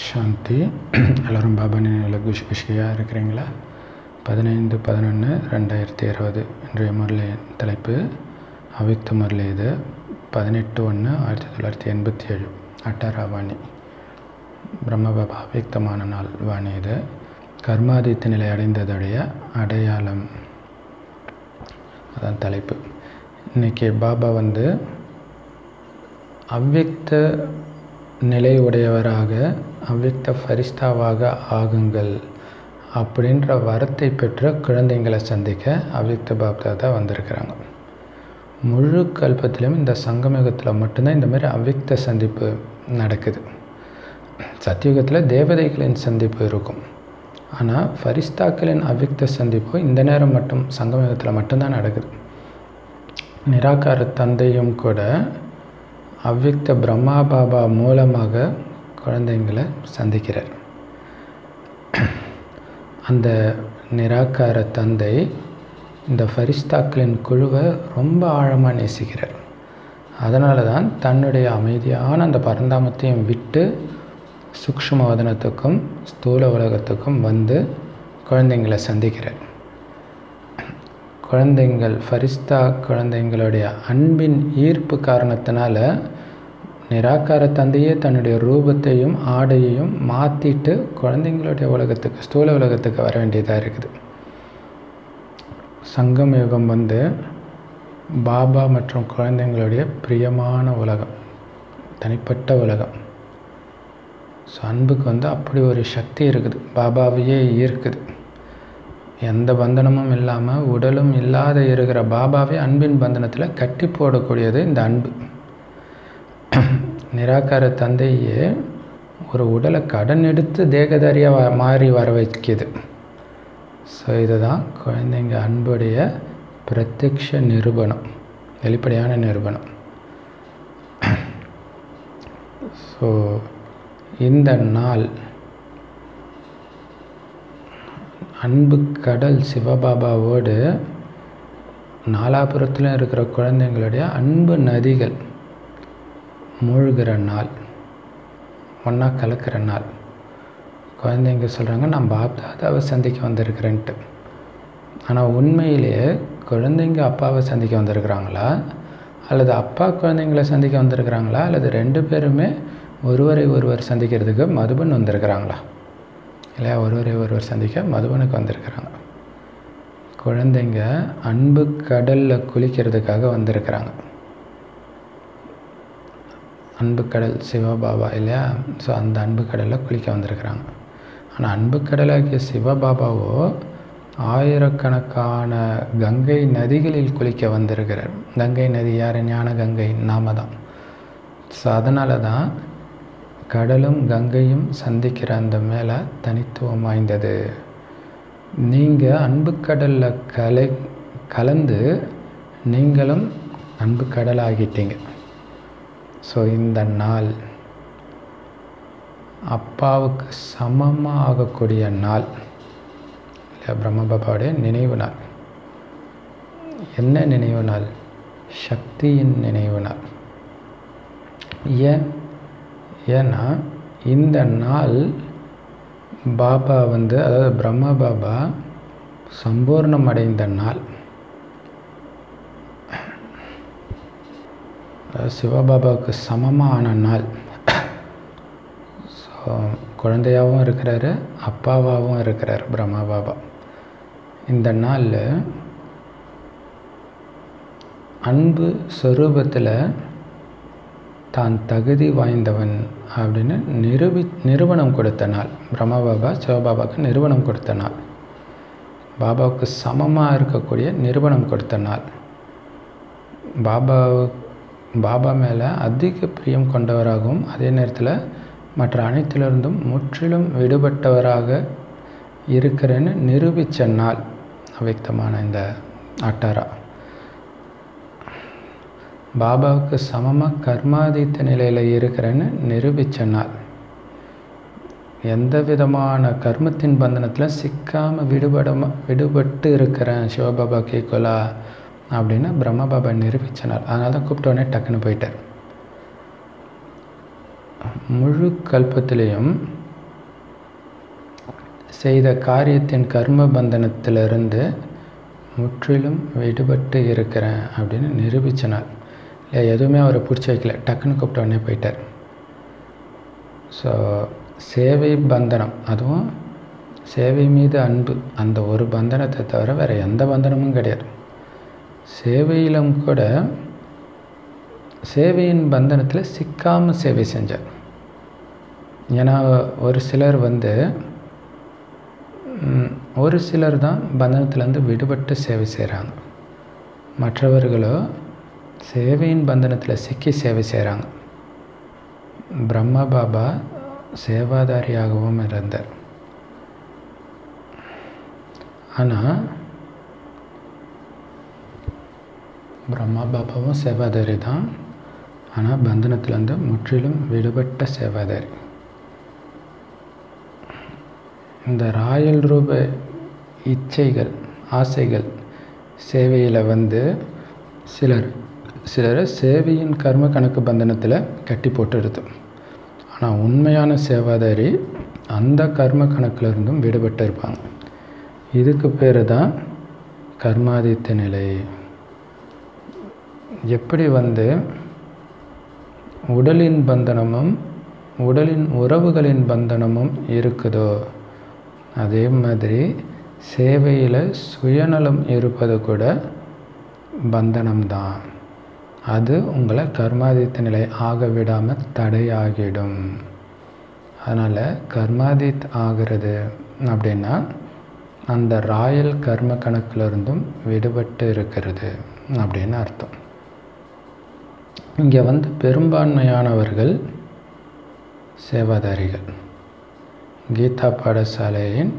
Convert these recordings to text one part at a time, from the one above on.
சாந்தி எல்லோரும் பாபா நினைவில் குஷி குஷியாக இருக்கிறீங்களா பதினைந்து பதினொன்று ரெண்டாயிரத்தி இருபது இன்றைய முரளி தலைப்பு அவித்து முரளி இது பதினெட்டு ஒன்று ஆயிரத்தி தொள்ளாயிரத்தி எண்பத்தி ஏழு அட்டாரா வாணி பிரம்மபாபா அவ்யக்தமான நாள் வாணி இது கர்மாதித்த நிலை அடைந்ததுடைய அடையாளம் அதான் தலைப்பு இன்றைக்கி பாபா வந்து அவ்யக்த நிலை உடையவராக அவ்யக்த ஃபரிஸ்தாவாக ஆகுங்கள் அப்படின்ற வரத்தை பெற்ற குழந்தைங்களை சந்திக்க அவ்யக்த பாப்தாதா வந்திருக்கிறாங்க முழு கல்பத்திலும் இந்த சங்கமயுகத்தில் மட்டும்தான் இந்த மாதிரி அவ்யக்த சந்திப்பு நடக்குது சத்தியுகத்தில் தேவதைகளின் சந்திப்பு இருக்கும் ஆனால் ஃபரிஸ்தாக்களின் அவ்யக்த சந்திப்பு இந்த நேரம் மட்டும் சங்கமயுகத்தில் மட்டும்தான் நடக்குது நிராகார தந்தையும் கூட அவ்யக்த பிரம்மா பாபா மூலமாக குழந்தைங்களை சந்திக்கிறார் அந்த நிராகார தந்தை இந்த ஃபரிஸ்தாக்களின் குழுவை ரொம்ப ஆழமாக நேசிக்கிறார் அதனால தான் தன்னுடைய அமைதியான அந்த பரந்தாமத்தையும் விட்டு சூக்ஷ்ம வதனத்துக்கும் ஸ்தூல உலகத்துக்கும் வந்து குழந்தைங்களை சந்திக்கிறார் குழந்தைங்கள் ஃபரிஸ்தா குழந்தைங்களுடைய அன்பின் ஈர்ப்பு காரணத்தினால நிராகார தந்தையே தன்னுடைய ரூபத்தையும் ஆடையையும் மாற்றிட்டு குழந்தைங்களுடைய உலகத்துக்கு ஸ்தூல உலகத்துக்கு வர வேண்டியதாக இருக்குது சங்கம் யுகம் வந்து பாபா மற்றும் குழந்தைங்களுடைய பிரியமான உலகம் தனிப்பட்ட உலகம் ஸோ அன்புக்கு வந்து அப்படி ஒரு சக்தி இருக்குது பாபாவையே ஈர்க்குது எந்த பந்தனமும் இல்லாமல் உடலும் இல்லாத இருக்கிற பாபாவே அன்பின் பந்தனத்தில் கட்டி போடக்கூடியது இந்த அன்பு நிராகார தந்தையே ஒரு உடலை கடன் எடுத்து தேகதாரியாக மாறி வர வைக்கிது ஸோ இதுதான் குழந்தைங்க அன்புடைய பிரத்யக்ஷ நிரூபணம் வெளிப்படையான நிரூபணம் ஸோ இந்த நாள் அன்பு கடல் சிவபாபாவோடு நாலாபுரத்தில் இருக்கிற குழந்தைங்களுடைய அன்பு நதிகள் மூழ்கிற நாள் ஒன்றா கலக்கிற நாள் குழந்தைங்க சொல்கிறாங்க நான் பாப்தாதாவை சந்திக்க வந்திருக்கிறேன்ட்டு ஆனால் உண்மையிலேயே குழந்தைங்க அப்பாவை சந்திக்க வந்திருக்கிறாங்களா அல்லது அப்பா குழந்தைங்கள சந்திக்க வந்திருக்கிறாங்களா அல்லது ரெண்டு பேருமே ஒருவரை ஒருவர் சந்திக்கிறதுக்கு மதுபன் வந்திருக்கிறாங்களா இல்லையா ஒருவரை ஒருவர் சந்திக்க மதுபனுக்கு வந்திருக்கிறாங்க குழந்தைங்க அன்பு கடலில் குளிக்கிறதுக்காக வந்திருக்கிறாங்க அன்பு கடல் சிவபாபா இல்லையா ஸோ அந்த அன்பு கடலில் குளிக்க வந்திருக்கிறாங்க ஆனால் அன்பு கடலாகிய சிவபாபாவோ ஆயிரக்கணக்கான கங்கை நதிகளில் குளிக்க வந்திருக்கிறார் கங்கை நதி யார் ஞான கங்கை நாம தான் ஸோ அதனால தான் கடலும் கங்கையும் சந்திக்கிற அந்த மேலே தனித்துவம் வாய்ந்தது நீங்கள் அன்பு கடலில் கலை கலந்து நீங்களும் அன்பு கடல் ஆகிட்டீங்க ஸோ இந்த நாள் அப்பாவுக்கு சமமாக ஆகக்கூடிய நாள் இல்லை பிரம்மபாபாவுடைய நினைவு நாள் என்ன நினைவு நாள் சக்தியின் நினைவு நாள் ஏன் ஏன்னா இந்த நாள் பாபா வந்து அதாவது பிரம்ம பாபா சம்பூர்ணம் அடைந்த நாள் அதாவது சிவபாபாவுக்கு சமமான நாள் ஸோ குழந்தையாகவும் இருக்கிறாரு அப்பாவாகவும் இருக்கிறார் பிரம்மா பாபா இந்த நாளில் அன்பு ஸ்வரூபத்தில் தான் தகுதி வாய்ந்தவன் அப்படின்னு நிரூபி நிறுவனம் கொடுத்த நாள் பிரம்மா பாபா சிவபாபாவுக்கு நிறுவனம் கொடுத்த நாள் பாபாவுக்கு சமமாக இருக்கக்கூடிய நிறுவனம் கொடுத்த நாள் பாபா பாபா மேலே அதிக பிரியம் கொண்டவராகவும் அதே நேரத்தில் மற்ற அனைத்திலிருந்தும் முற்றிலும் விடுபட்டவராக இருக்கிறேன்னு நிரூபித்த நாள் அவ்யக்தமான இந்த அட்டாரா பாபாவுக்கு சமமாக கர்மாதித்த நிலையில் இருக்கிறேன்னு நிரூபித்த நாள் எந்த விதமான கர்மத்தின் பந்தனத்தில் சிக்காமல் விடுபடமா விடுபட்டு இருக்கிறேன் சிவபாபா கேட்கலா அப்படின்னு பிரம்மபாபா நிரூபித்த நாள் அதனால தான் கூப்பிட்டோடனே டக்குன்னு போயிட்டார் முழு கல்பத்திலையும் செய்த காரியத்தின் கர்ம பந்தனத்திலிருந்து முற்றிலும் விடுபட்டு இருக்கிறேன் அப்படின்னு நிரூபிச்சனார் இல்லை எதுவுமே அவரை பிடிச்சி வைக்கல டக்குன்னு கூப்பிட்ட உடனே போயிட்டார் ஸோ சேவை பந்தனம் அதுவும் சேவை மீது அன்பு அந்த ஒரு பந்தனத்தை தவிர வேறு எந்த பந்தனமும் கிடையாது சேவையிலும் கூட சேவையின் பந்தனத்தில் சிக்காமல் சேவை செஞ்சார் ஏன்னா ஒரு சிலர் வந்து ஒரு சிலர் தான் பந்தனத்துலேருந்து விடுபட்டு சேவை செய்கிறாங்க மற்றவர்களோ சேவையின் பந்தனத்தில் சிக்கி சேவை செய்கிறாங்க பிரம்ம பாபா சேவாதாரியாகவும் இருந்தார் ஆனால் பிரம்மா பாபாவும் சேவாதாரி தான் ஆனால் பந்தனத்துலேருந்து முற்றிலும் விடுபட்ட சேவாதாரி இந்த ராயல் ரூப இச்சைகள் ஆசைகள் சேவையில் வந்து சிலர் சிலரை சேவையின் கர்ம கணக்கு பந்தனத்தில் கட்டி போட்டுடுது ஆனால் உண்மையான சேவாதாரி அந்த கர்ம கணக்கில் இருந்தும் விடுபட்டு இருப்பாங்க இதுக்கு பேர் தான் கர்மாதித்த நிலை எப்படி வந்து உடலின் பந்தனமும் உடலின் உறவுகளின் பந்தனமும் இருக்குதோ அதே மாதிரி சேவையில் சுயநலம் இருப்பது கூட பந்தனம்தான் அது உங்களை கர்மாதித்த நிலை ஆக விடாமல் தடையாகிடும் அதனால் கர்மாதித் ஆகிறது அப்படின்னா அந்த ராயல் கர்ம கணக்கிலிருந்தும் விடுபட்டு இருக்கிறது அப்படின்னு அர்த்தம் இங்கே வந்து பெரும்பான்மையானவர்கள் சேவாதாரிகள் கீதா பாடசாலையின்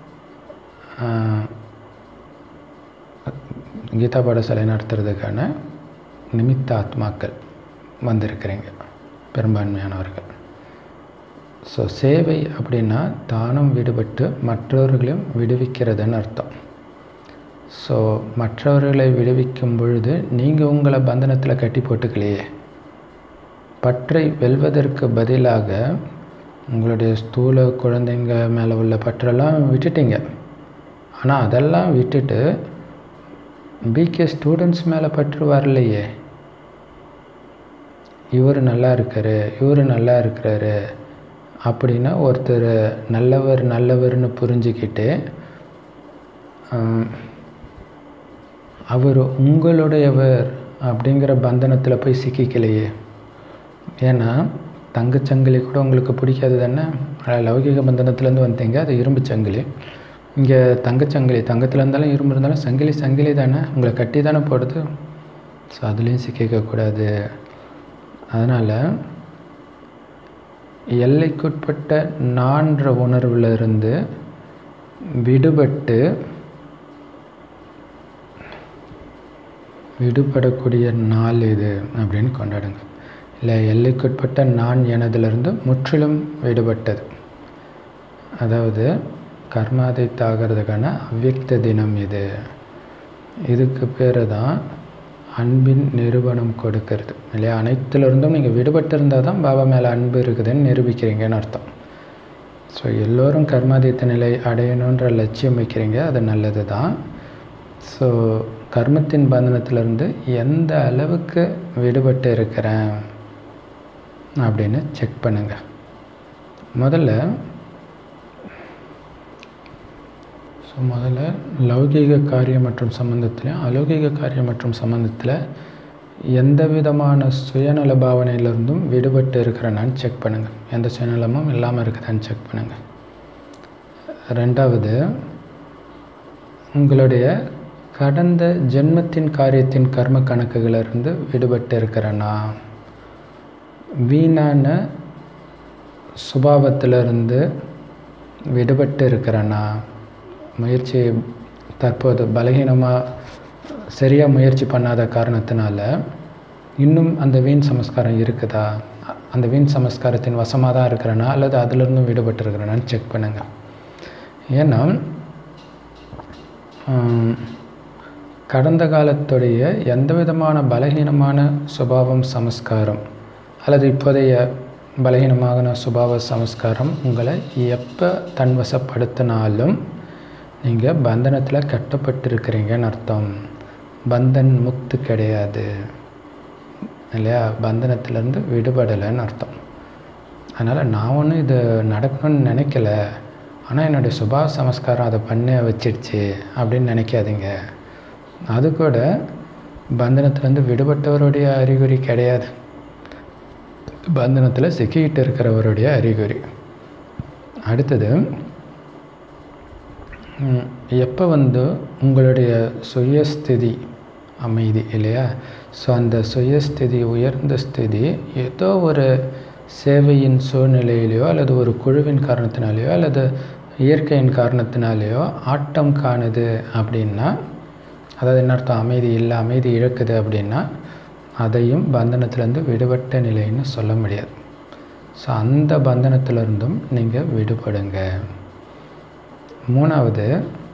கீதா பாடசாலை நடத்துறதுக்கான நிமித்த ஆத்மாக்கள் வந்திருக்கிறீங்க பெரும்பான்மையானவர்கள் ஸோ சேவை அப்படின்னா தானும் விடுபட்டு மற்றவர்களையும் விடுவிக்கிறதுன்னு அர்த்தம் ஸோ மற்றவர்களை விடுவிக்கும் பொழுது நீங்கள் உங்களை பந்தனத்தில் கட்டி போட்டுக்கலையே பற்றை வெல்வதற்கு பதிலாக உங்களுடைய ஸ்தூல குழந்தைங்க மேலே உள்ள பற்றெல்லாம் விட்டுட்டீங்க ஆனால் அதெல்லாம் விட்டுட்டு பிகே ஸ்டூடெண்ட்ஸ் மேலே பற்று வரலையே இவர் நல்லா இருக்காரு இவர் நல்லா இருக்கிறாரு அப்படின்னா ஒருத்தர் நல்லவர் நல்லவர்னு புரிஞ்சுக்கிட்டு அவர் உங்களுடையவர் அப்படிங்கிற பந்தனத்தில் போய் சிக்கிக்கலையே ஏன்னா தங்கச்சங்கிலி கூட உங்களுக்கு பிடிக்காது தானே லௌகிக பந்தனத்துலேருந்து வந்தீங்க அது இரும்பு சங்கிலி இங்கே தங்கச்சங்கிலி தங்கத்தில் இருந்தாலும் இரும்பு இருந்தாலும் சங்கிலி சங்கிலி தானே உங்களை கட்டி தானே போடுது ஸோ அதுலேயும் சிக்கிக்கக்கூடாது அதனால் எல்லைக்குட்பட்ட நான்ற உணர்விலிருந்து விடுபட்டு விடுபடக்கூடிய நாள் இது அப்படின்னு கொண்டாடுங்க இல்லை எல்லைக்குட்பட்ட நான் எனதிலிருந்து முற்றிலும் விடுபட்டது அதாவது கர்மாதை தாகிறதுக்கான அவ்வியக்த தினம் இது இதுக்கு பேர் தான் அன்பின் நிரூபணம் கொடுக்கறது இல்லையா அனைத்துலேருந்தும் நீங்கள் விடுபட்டு இருந்தால் தான் பாபா மேலே அன்பு இருக்குதுன்னு நிரூபிக்கிறீங்கன்னு அர்த்தம் ஸோ எல்லோரும் கர்மாதித்த நிலை அடையணுன்ற லட்சியம் வைக்கிறீங்க அது நல்லது தான் ஸோ கர்மத்தின் பந்தனத்திலிருந்து எந்த அளவுக்கு விடுபட்டு இருக்கிறேன் அப்படின்னு செக் பண்ணுங்கள் முதல்ல ஸோ முதல்ல லௌகீக காரியம் மற்றும் சம்பந்தத்துலையும் அலௌகிக காரியம் மற்றும் சம்பந்தத்தில் எந்த விதமான சுயநல பாவனையிலிருந்தும் விடுபட்டு இருக்கிறேனான்னு செக் பண்ணுங்கள் எந்த சுயநலமும் இல்லாமல் இருக்குதான்னு செக் பண்ணுங்கள் ரெண்டாவது உங்களுடைய கடந்த ஜென்மத்தின் காரியத்தின் கர்ம கணக்குகளிலிருந்து விடுபட்டு இருக்கிறேன்னா வீணான சுபாவத்திலிருந்து விடுபட்டு இருக்கிறேன்னா முயற்சி தற்போது பலகீனமாக சரியாக முயற்சி பண்ணாத காரணத்தினால இன்னும் அந்த வீண் சமஸ்காரம் இருக்குதா அந்த வீண் சமஸ்காரத்தின் வசமாக தான் இருக்கிறேனா அல்லது அதிலிருந்தும் விடுபட்டு இருக்கிறேனான்னு செக் பண்ணுங்கள் ஏன்னா கடந்த காலத்துடைய எந்த விதமான பலகீனமான சுபாவம் சமஸ்காரம் அல்லது இப்போதைய பலகீனமான சுபாவ சமஸ்காரம் உங்களை எப்போ தன்வசப்படுத்தினாலும் நீங்கள் பந்தனத்தில் கட்டப்பட்டிருக்கிறீங்கன்னு அர்த்தம் பந்தன் முக்து கிடையாது இல்லையா பந்தனத்திலேருந்து விடுபடலைன்னு அர்த்தம் அதனால் நான் ஒன்றும் இது நடக்கணும்னு நினைக்கல ஆனால் என்னுடைய சுபாவ சமஸ்காரம் அதை பண்ண வச்சிடுச்சு அப்படின்னு நினைக்காதீங்க அது கூட பந்தனத்துலேருந்து விடுபட்டவருடைய அறிகுறி கிடையாது பந்தனத்தில் சிக்கிக்கிட்டு இருக்கிறவருடைய அறிகுறி அடுத்தது எப்போ வந்து உங்களுடைய சுயஸ்திதி அமைதி இல்லையா ஸோ அந்த சுயஸ்திதி உயர்ந்த ஸ்திதி ஏதோ ஒரு சேவையின் சூழ்நிலையிலையோ அல்லது ஒரு குழுவின் காரணத்தினாலேயோ அல்லது இயற்கையின் காரணத்தினாலேயோ ஆட்டம் காணுது அப்படின்னா அதாவது என்ன அர்த்தம் அமைதி இல்லை அமைதி இழக்குது அப்படின்னா அதையும் பந்தனத்திலேருந்து விடுபட்ட நிலைன்னு சொல்ல முடியாது ஸோ அந்த பந்தனத்திலிருந்தும் நீங்கள் விடுபடுங்க மூணாவது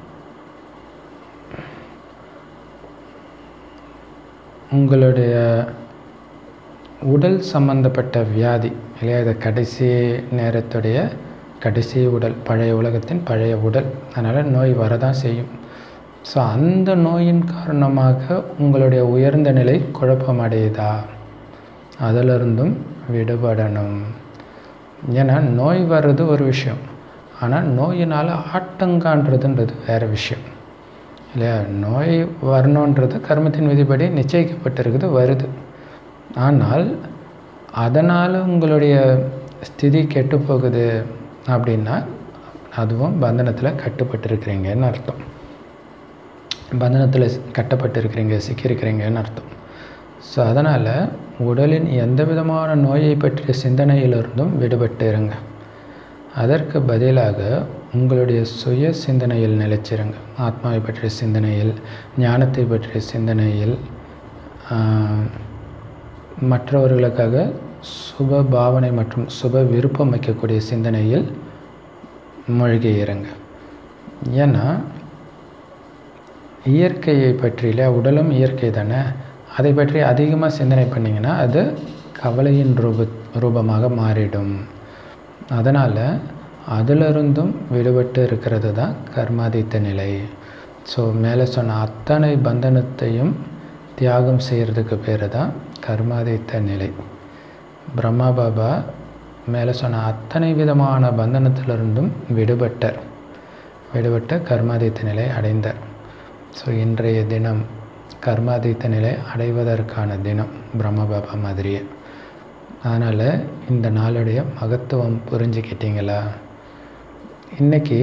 உங்களுடைய உடல் சம்பந்தப்பட்ட வியாதி இல்லையா இது கடைசி நேரத்துடைய கடைசி உடல் பழைய உலகத்தின் பழைய உடல் அதனால் நோய் வரதான் செய்யும் ஸோ அந்த நோயின் காரணமாக உங்களுடைய உயர்ந்த நிலை குழப்பமடையுதா அதிலிருந்தும் விடுபடணும் ஏன்னா நோய் வர்றது ஒரு விஷயம் ஆனால் நோயினால் ஆட்டங்கான்றதுன்றது வேறு விஷயம் இல்லையா நோய் வரணுன்றது கர்மத்தின் விதிப்படி நிச்சயிக்கப்பட்டிருக்குது வருது ஆனால் அதனால் உங்களுடைய ஸ்திதி கெட்டு போகுது அப்படின்னா அதுவும் பந்தனத்தில் கட்டுப்பட்டிருக்கிறீங்கன்னு அர்த்தம் பந்தனத்தில் கட்டப்பட்டிருக்கிறீங்க சிக்கியிருக்கிறீங்கன்னு அர்த்தம் ஸோ அதனால் உடலின் எந்த விதமான நோயை பற்றிய சிந்தனையிலிருந்தும் விடுபட்டு இருங்க அதற்கு பதிலாக உங்களுடைய சுய சிந்தனையில் நிலைச்சிருங்க ஆத்மாவை பற்றிய சிந்தனையில் ஞானத்தை பற்றிய சிந்தனையில் மற்றவர்களுக்காக சுப பாவனை மற்றும் சுப விருப்பம் வைக்கக்கூடிய சிந்தனையில் மூழ்கி இருங்க ஏன்னா இயற்கையை பற்றியில உடலும் இயற்கை தானே அதை பற்றி அதிகமாக சிந்தனை பண்ணிங்கன்னா அது கவலையின் ரூப ரூபமாக மாறிடும் அதனால் அதிலிருந்தும் விடுபட்டு இருக்கிறது தான் கர்மாதித்த நிலை ஸோ மேலே சொன்ன அத்தனை பந்தனத்தையும் தியாகம் செய்கிறதுக்கு பேர் தான் கர்மாதித்த நிலை பிரம்மா பாபா மேலே சொன்ன அத்தனை விதமான பந்தனத்திலிருந்தும் விடுபட்டார் விடுபட்ட கர்மாதித்த நிலை அடைந்தார் ஸோ இன்றைய தினம் கர்மாதித்த நிலை அடைவதற்கான தினம் பிரம்ம பாபா மாதிரியே அதனால் இந்த நாளுடைய மகத்துவம் புரிஞ்சுக்கிட்டீங்களா இன்றைக்கி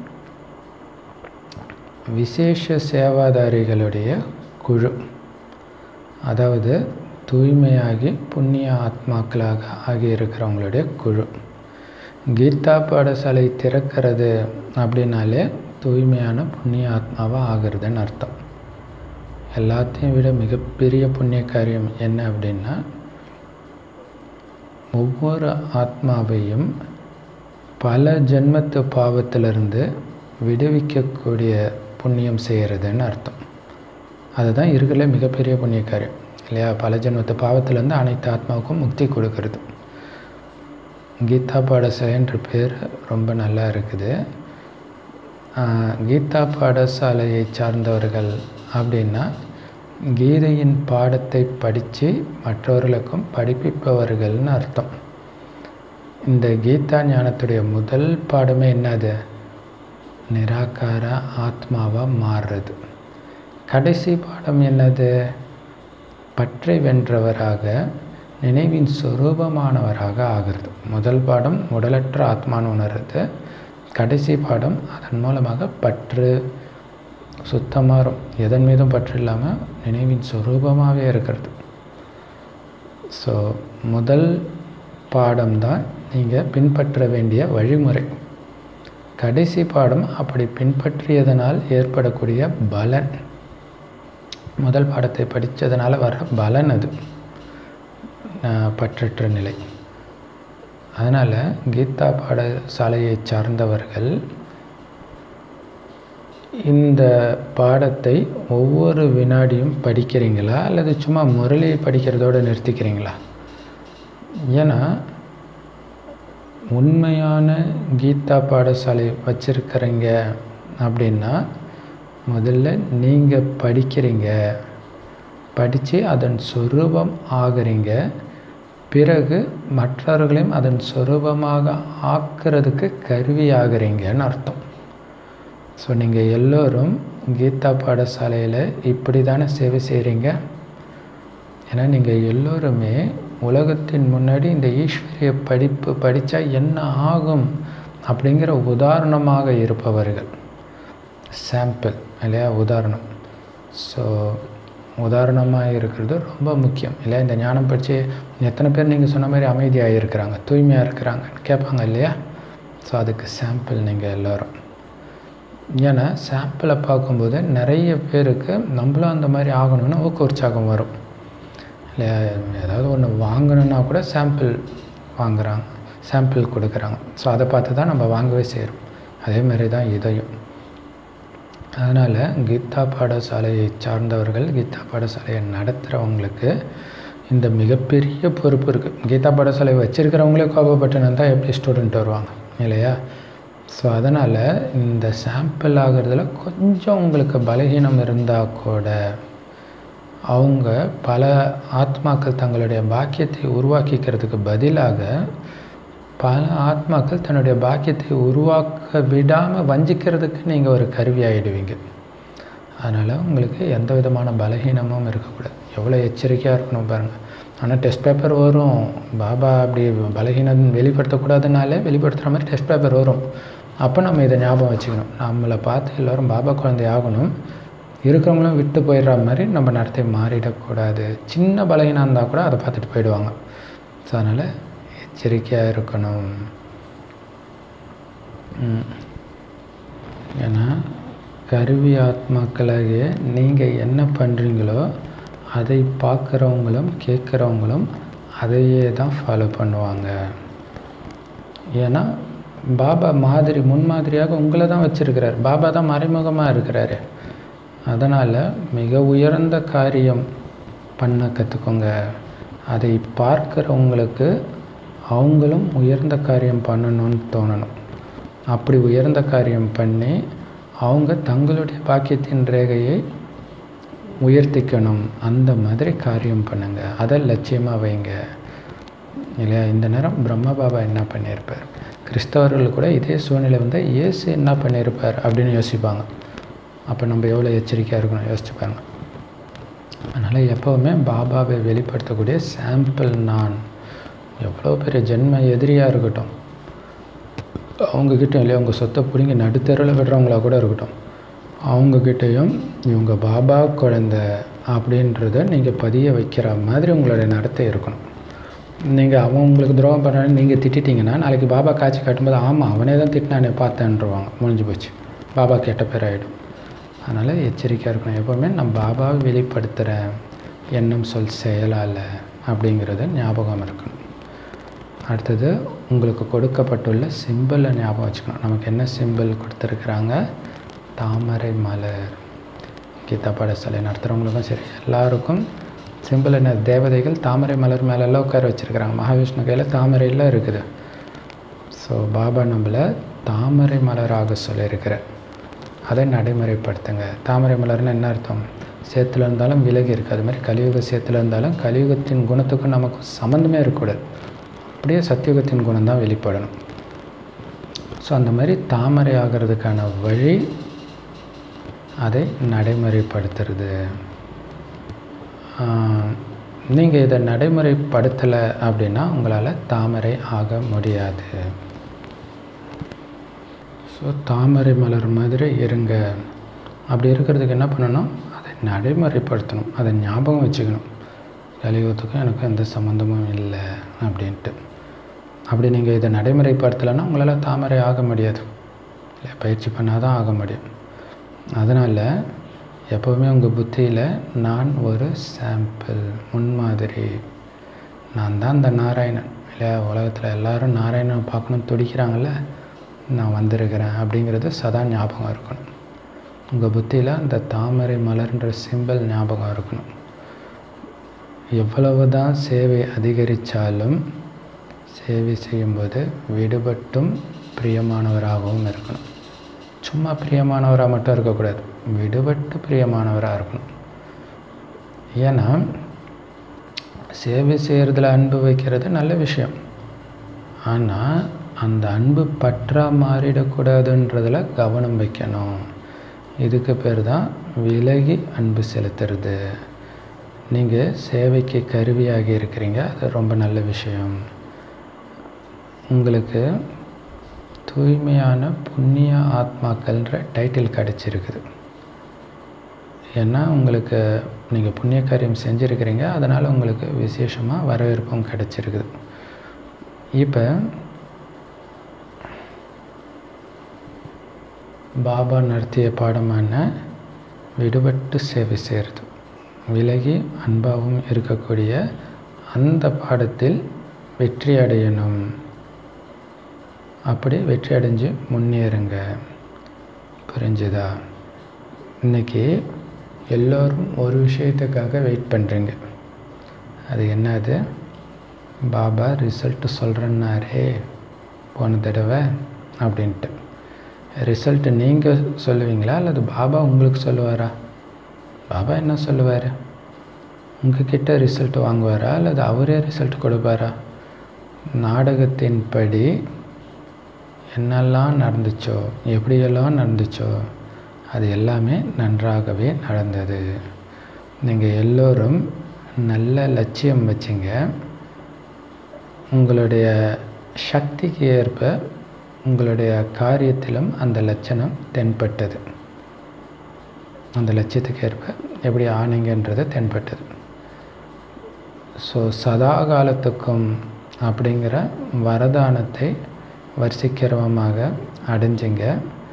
விசேஷ சேவாதாரிகளுடைய குழு அதாவது தூய்மையாகி புண்ணிய ஆத்மாக்களாக ஆகியிருக்கிறவங்களுடைய குழு கீதா பாடசாலை திறக்கிறது அப்படின்னாலே தூய்மையான புண்ணிய ஆத்மாவாக ஆகிறதுன்னு அர்த்தம் எல்லாத்தையும் விட மிகப்பெரிய புண்ணிய காரியம் என்ன அப்படின்னா ஒவ்வொரு ஆத்மாவையும் பல ஜென்மத்து பாவத்திலிருந்து விடுவிக்கக்கூடிய புண்ணியம் செய்கிறதுன்னு அர்த்தம் அதுதான் இருக்கிற மிகப்பெரிய புண்ணிய காரியம் இல்லையா பல ஜென்மத்து பாவத்திலேருந்து அனைத்து ஆத்மாவுக்கும் முக்தி கொடுக்கறது கீதா பாடசாலைன்ற பேர் ரொம்ப நல்லா இருக்குது கீதா பாடசாலையை சார்ந்தவர்கள் அப்படின்னா கீதையின் பாடத்தை படித்து மற்றவர்களுக்கும் படிப்பிப்பவர்கள்னு அர்த்தம் இந்த கீதா ஞானத்துடைய முதல் பாடமே என்னது நிராகார ஆத்மாவாக மாறுறது கடைசி பாடம் என்னது பற்றை வென்றவராக நினைவின் சுரூபமானவராக ஆகிறது முதல் பாடம் உடலற்ற ஆத்மான்னு உணர்றது கடைசி பாடம் அதன் மூலமாக பற்று சுத்தமாக எதன் மீதும் பற்று இல்லாமல் நினைவின் சுரூபமாகவே இருக்கிறது ஸோ முதல் பாடம் தான் நீங்கள் பின்பற்ற வேண்டிய வழிமுறை கடைசி பாடம் அப்படி பின்பற்றியதனால் ஏற்படக்கூடிய பலன் முதல் பாடத்தை படித்ததுனால வர பலன் அது பற்றற்ற நிலை அதனால் கீதா பாடசாலையை சார்ந்தவர்கள் இந்த பாடத்தை ஒவ்வொரு வினாடியும் படிக்கிறீங்களா அல்லது சும்மா முரளியை படிக்கிறதோடு நிறுத்திக்கிறீங்களா ஏன்னா உண்மையான கீதா பாடசாலை வச்சுருக்கிறீங்க அப்படின்னா முதல்ல நீங்கள் படிக்கிறீங்க படித்து அதன் சொரூபம் ஆகுறீங்க பிறகு மற்றவர்களையும் அதன் சொரூபமாக ஆக்கிறதுக்கு கருவி ஆகுறீங்கன்னு அர்த்தம் ஸோ நீங்கள் எல்லோரும் கீதா பாடசாலையில் இப்படி தானே சேவை செய்கிறீங்க ஏன்னா நீங்கள் எல்லோருமே உலகத்தின் முன்னாடி இந்த ஈஸ்வரிய படிப்பு படித்தா என்ன ஆகும் அப்படிங்கிற உதாரணமாக இருப்பவர்கள் சாம்பிள் இல்லையா உதாரணம் ஸோ உதாரணமாக இருக்கிறது ரொம்ப முக்கியம் இல்லையா இந்த ஞானம் படித்து எத்தனை பேர் நீங்கள் சொன்ன மாதிரி அமைதியாக இருக்கிறாங்க தூய்மையாக இருக்கிறாங்கன்னு கேட்பாங்க இல்லையா ஸோ அதுக்கு சாம்பிள் நீங்கள் எல்லோரும் ஏன்னா சாம்பிளை பார்க்கும்போது நிறைய பேருக்கு நம்மளும் அந்த மாதிரி ஆகணும்னு ஊக்க உற்சாகம் வரும் இல்லையா ஏதாவது ஒன்று வாங்கணுன்னா கூட சாம்பிள் வாங்குகிறாங்க சாம்பிள் கொடுக்குறாங்க ஸோ அதை பார்த்து தான் நம்ம வாங்கவே செய்கிறோம் அதே மாதிரி தான் இதையும் அதனால் கீதா பாடசாலையை சார்ந்தவர்கள் கீதா பாடசாலையை நடத்துகிறவங்களுக்கு இந்த மிகப்பெரிய பொறுப்பு இருக்குது கீதா பாடசாலை வச்சுருக்கிறவங்களே கோபப்பட்டு தான் எப்படி ஸ்டூடெண்ட் வருவாங்க இல்லையா ஸோ அதனால் இந்த சாம்பிள் ஆகிறதுல கொஞ்சம் உங்களுக்கு பலகீனம் இருந்தால் கூட அவங்க பல ஆத்மாக்கள் தங்களுடைய பாக்கியத்தை உருவாக்கிக்கிறதுக்கு பதிலாக பல ஆத்மாக்கள் தன்னுடைய பாக்கியத்தை உருவாக்க விடாமல் வஞ்சிக்கிறதுக்கு நீங்கள் ஒரு கருவி ஆகிடுவீங்க அதனால் உங்களுக்கு எந்த விதமான பலகீனமும் இருக்கக்கூடாது எவ்வளோ எச்சரிக்கையாக இருக்கணும் பாருங்கள் ஆனால் டெஸ்ட் பேப்பர் வரும் பாபா அப்படி பலகீனம் வெளிப்படுத்தக்கூடாதுனாலே வெளிப்படுத்துகிற மாதிரி டெஸ்ட் பேப்பர் வரும் அப்போ நம்ம இதை ஞாபகம் வச்சுக்கணும் நம்மளை பார்த்து எல்லோரும் பாபா குழந்தை ஆகணும் இருக்கிறவங்களும் விட்டு போயிடுற மாதிரி நம்ம நடத்தை மாறிடக்கூடாது சின்ன பலகீனம் இருந்தால் கூட அதை பார்த்துட்டு போயிடுவாங்க ஸோ அதனால் எச்சரிக்கையாக இருக்கணும் ஏன்னா கருவி ஆத்மாக்களாகிய நீங்கள் என்ன பண்ணுறீங்களோ அதை பார்க்குறவங்களும் கேட்குறவங்களும் அதையே தான் ஃபாலோ பண்ணுவாங்க ஏன்னா பாபா மாதிரி முன்மாதிரியாக உங்களை தான் வச்சுருக்கிறார் பாபா தான் மறைமுகமாக இருக்கிறாரு அதனால் மிக உயர்ந்த காரியம் பண்ண கற்றுக்கோங்க அதை பார்க்குறவங்களுக்கு அவங்களும் உயர்ந்த காரியம் பண்ணணும்னு தோணணும் அப்படி உயர்ந்த காரியம் பண்ணி அவங்க தங்களுடைய பாக்கியத்தின் ரேகையை உயர்த்திக்கணும் அந்த மாதிரி காரியம் பண்ணுங்கள் அதை லட்சியமாக வைங்க இல்லையா இந்த நேரம் பிரம்ம பாபா என்ன பண்ணியிருப்பார் கிறிஸ்தவர்கள் கூட இதே சூழ்நிலை வந்து இயேசு என்ன பண்ணியிருப்பார் அப்படின்னு யோசிப்பாங்க அப்போ நம்ம எவ்வளோ எச்சரிக்கையாக இருக்கணும் யோசிச்சு பாருங்க அதனால் எப்போவுமே பாபாவை வெளிப்படுத்தக்கூடிய சாம்பிள் நான் எவ்வளோ பெரிய ஜென்ம எதிரியாக இருக்கட்டும் அவங்கக்கிட்ட இல்லையா உங்கள் சொத்தை பிடிங்கி நடுத்தெருவில் விடுறவங்களா கூட இருக்கட்டும் அவங்கக்கிட்டேயும் இவங்க பாபா குழந்த அப்படின்றத நீங்கள் பதிய வைக்கிற மாதிரி உங்களுடைய நடத்தை இருக்கணும் நீங்கள் அவன் உங்களுக்கு துரோகம் பண்ணுறான்னு நீங்கள் திட்டிட்டீங்கன்னா நாளைக்கு பாபா காட்சி காட்டும்போது ஆமாம் அவனே தான் திட்டினானே பார்த்தேன்றவாங்க முடிஞ்சு போச்சு பாபா கெட்ட பேர் ஆகிடும் அதனால் எச்சரிக்கையாக இருக்கணும் எப்போவுமே நான் பாபாவை வெளிப்படுத்துகிறேன் எண்ணம் சொல் செயலால் அப்படிங்கிறத ஞாபகம் இருக்கணும் அடுத்தது உங்களுக்கு கொடுக்கப்பட்டுள்ள சிம்பிளை ஞாபகம் வச்சுக்கணும் நமக்கு என்ன சிம்பிள் கொடுத்துருக்குறாங்க தாமரை மலர் கீதா பாடசாலை நடத்துகிறவங்களுக்கும் சரி எல்லாருக்கும் சிம்பிள் என்ன தேவதைகள் தாமரை மலர் மேலெல்லாம் உட்கார வச்சுருக்கிறாங்க மகாவிஷ்ணு கையில் தாமரையில் இருக்குது ஸோ பாபா நம்மளை தாமரை மலராக சொல்லியிருக்கிறேன் அதை நடைமுறைப்படுத்துங்க தாமரை மலர்னு என்ன அர்த்தம் சேத்துல இருந்தாலும் விலகி இருக்குது அது மாதிரி கலியுக சேத்துல இருந்தாலும் கலியுகத்தின் குணத்துக்கும் நமக்கு சம்மந்தமே இருக்கக்கூடாது அப்படியே சத்தியுகத்தின் குணம் தான் வெளிப்படணும் ஸோ அந்த மாதிரி தாமரை ஆகிறதுக்கான வழி அதை நடைமுறைப்படுத்துறது நீங்கள் இதை நடைமுறைப்படுத்தலை அப்படின்னா உங்களால் தாமரை ஆக முடியாது ஸோ தாமரை மலர் மாதிரி இருங்க அப்படி இருக்கிறதுக்கு என்ன பண்ணணும் அதை நடைமுறைப்படுத்தணும் அதை ஞாபகம் வச்சுக்கணும் கலியுகத்துக்கும் எனக்கு எந்த சம்மந்தமும் இல்லை அப்படின்ட்டு அப்படி நீங்கள் இதை நடைமுறைப்படுத்தலைன்னா உங்களால் தாமரை ஆக முடியாது இல்லை பயிற்சி பண்ணால் தான் ஆக முடியும் அதனால் எப்போவுமே உங்கள் புத்தியில் நான் ஒரு சாம்பிள் முன்மாதிரி நான் தான் இந்த நாராயணன் இல்லையா உலகத்தில் எல்லாரும் நாராயணன் பார்க்கணும்னு துடிக்கிறாங்கல்ல நான் வந்திருக்கிறேன் அப்படிங்கிறது சதா ஞாபகம் இருக்கணும் உங்கள் புத்தியில் அந்த தாமரை மலர்ன்ற சிம்பிள் ஞாபகம் இருக்கணும் எவ்வளவு தான் சேவை அதிகரித்தாலும் சேவை செய்யும்போது விடுபட்டும் பிரியமானவராகவும் இருக்கணும் சும்மா பிரியமானவராக மட்டும் இருக்கக்கூடாது விடுபட்டு பிரியமானவராக இருக்கணும் ஏன்னா சேவை செய்கிறதுல அன்பு வைக்கிறது நல்ல விஷயம் ஆனால் அந்த அன்பு பற்றா மாறிடக்கூடாதுன்றதில் கவனம் வைக்கணும் இதுக்கு பேர் தான் விலகி அன்பு செலுத்துறது நீங்கள் சேவைக்கு கருவியாகி இருக்கிறீங்க அது ரொம்ப நல்ல விஷயம் உங்களுக்கு தூய்மையான புண்ணிய ஆத்மாக்கள்ன்ற டைட்டில் கிடச்சிருக்குது ஏன்னா உங்களுக்கு நீங்கள் புண்ணிய காரியம் செஞ்சுருக்கிறீங்க அதனால் உங்களுக்கு விசேஷமாக வரவேற்பும் கிடச்சிருக்குது இப்போ பாபா நடத்திய பாடமான விடுபட்டு சேவை செய்கிறது விலகி அன்பாகவும் இருக்கக்கூடிய அந்த பாடத்தில் வெற்றி அடையணும் அப்படி வெற்றி அடைஞ்சு முன்னேறுங்க புரிஞ்சுதா இன்றைக்கி எல்லோரும் ஒரு விஷயத்துக்காக வெயிட் பண்ணுறீங்க அது என்னது பாபா ரிசல்ட்டு சொல்கிறேன்னாரே போன தடவை அப்படின்ட்டு ரிசல்ட்டு நீங்கள் சொல்லுவீங்களா அல்லது பாபா உங்களுக்கு சொல்லுவாரா பாபா என்ன சொல்லுவார் உங்ககிட்ட ரிசல்ட் வாங்குவாரா அல்லது அவரே ரிசல்ட் கொடுப்பாரா நாடகத்தின்படி என்னெல்லாம் நடந்துச்சோ எப்படியெல்லாம் நடந்துச்சோ அது எல்லாமே நன்றாகவே நடந்தது நீங்கள் எல்லோரும் நல்ல லட்சியம் வச்சிங்க உங்களுடைய சக்திக்கு ஏற்ப உங்களுடைய காரியத்திலும் அந்த லட்சணம் தென்பட்டது அந்த லட்சியத்துக்கு ஏற்ப எப்படி ஆனீங்கன்றது தென்பட்டது ஸோ சதா காலத்துக்கும் அப்படிங்கிற வரதானத்தை வர்ஷிக்கிறவமாக அடைஞ்சிங்க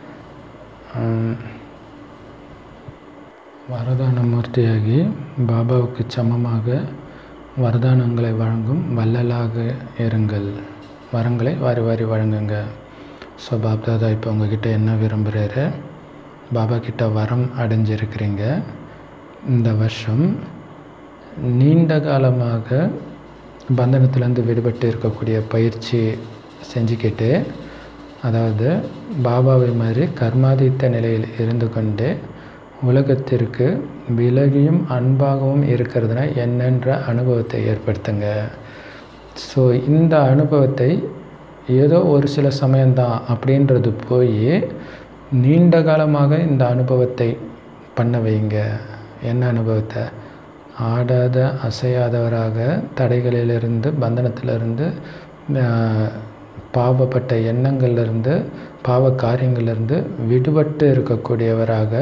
வரதான மூர்த்தியாகி பாபாவுக்கு சமமாக வரதானங்களை வழங்கும் வள்ளலாக இருங்கள் வரங்களை வாரி வாரி வழங்குங்க ஸோ பாப்தாதா இப்போ உங்ககிட்ட என்ன விரும்புகிறாரு பாபா கிட்ட வரம் அடைஞ்சிருக்கிறீங்க இந்த வருஷம் நீண்ட காலமாக பந்தனத்திலேருந்து விடுபட்டு இருக்கக்கூடிய பயிற்சி செஞ்சுக்கிட்டு அதாவது பாபாவை மாதிரி கர்மாதித்த நிலையில் இருந்து கொண்டு உலகத்திற்கு விலகியும் அன்பாகவும் இருக்கிறதுனா என்னென்ற அனுபவத்தை ஏற்படுத்துங்க ஸோ இந்த அனுபவத்தை ஏதோ ஒரு சில சமயம்தான் அப்படின்றது போய் நீண்ட காலமாக இந்த அனுபவத்தை பண்ண வைங்க என்ன அனுபவத்தை ஆடாத அசையாதவராக தடைகளிலிருந்து பந்தனத்திலிருந்து பாவப்பட்ட எண்ணங்கள்லேருந்து பாவ காரியங்கள்லேருந்து விடுபட்டு இருக்கக்கூடியவராக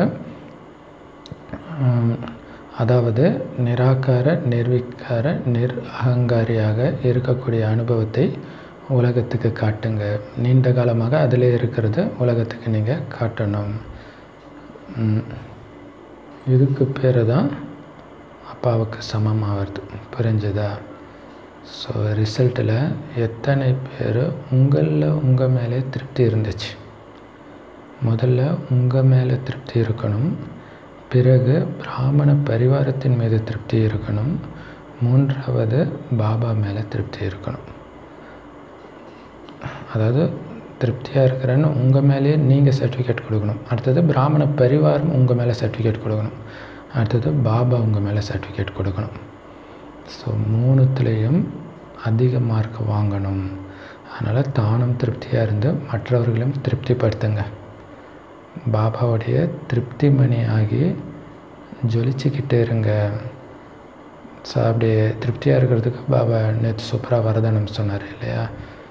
அதாவது நிராகார நிர்விக்கார நிர் அகங்காரியாக இருக்கக்கூடிய அனுபவத்தை உலகத்துக்கு காட்டுங்க நீண்ட காலமாக அதில் இருக்கிறது உலகத்துக்கு நீங்கள் காட்டணும் இதுக்கு பேர் தான் அப்பாவுக்கு சமமாகிறது புரிஞ்சுதா ஸோ ரிசல்ட்டில் எத்தனை பேர் உங்களில் உங்கள் மேலே திருப்தி இருந்துச்சு முதல்ல உங்கள் மேலே திருப்தி இருக்கணும் பிறகு பிராமண பரிவாரத்தின் மீது திருப்தி இருக்கணும் மூன்றாவது பாபா மேலே திருப்தி இருக்கணும் அதாவது திருப்தியாக இருக்கிறேன்னு உங்கள் மேலேயே நீங்கள் சர்டிஃபிகேட் கொடுக்கணும் அடுத்தது பிராமண பரிவாரம் உங்கள் மேலே சர்டிஃபிகேட் கொடுக்கணும் அடுத்தது பாபா உங்கள் மேலே சர்டிஃபிகேட் கொடுக்கணும் ஸோ மூணுத்துலேயும் அதிக மார்க் வாங்கணும் அதனால் தானும் திருப்தியாக இருந்து மற்றவர்களையும் திருப்திப்படுத்துங்க பாபாவுடைய திருப்தி மணி ஆகி ஜொலிச்சுக்கிட்டே இருங்க ஸோ அப்படி திருப்தியாக இருக்கிறதுக்கு பாபா நேற்று சூப்பராக வரதானம் சொன்னார் இல்லையா